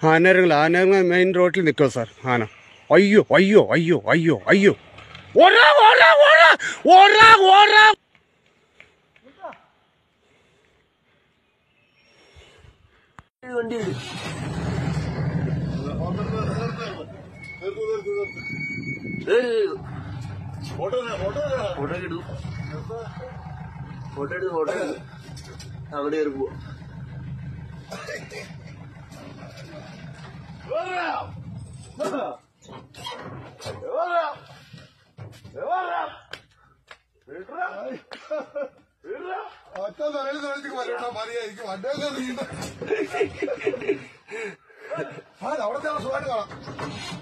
ആനരങ്ങൾ ആനരങ്ങൾ main റോഡിൽ നിൽക്കുക sir ആന അയ്യോ അയ്യോ അയ്യോ അയ്യോ അയ്യോ ഓടാ ഓടാ ഓടാ ഓടാ ഓടാ വണ്ടി വരും ഫോട്ടോ എടുത്തു ഫോട്ടോ എടുത്ത് ഫോട്ടോ എടുത്ത് അവിടെ കയറി പോവാ ഒറ്റ നിലയിൽ തൊഴിലേക്ക് വരട്ടോ മറിയായിരിക്കും വണ്ടേ നീണ്ട ആ അവിടെ സുഖമായിട്ട് കാണാം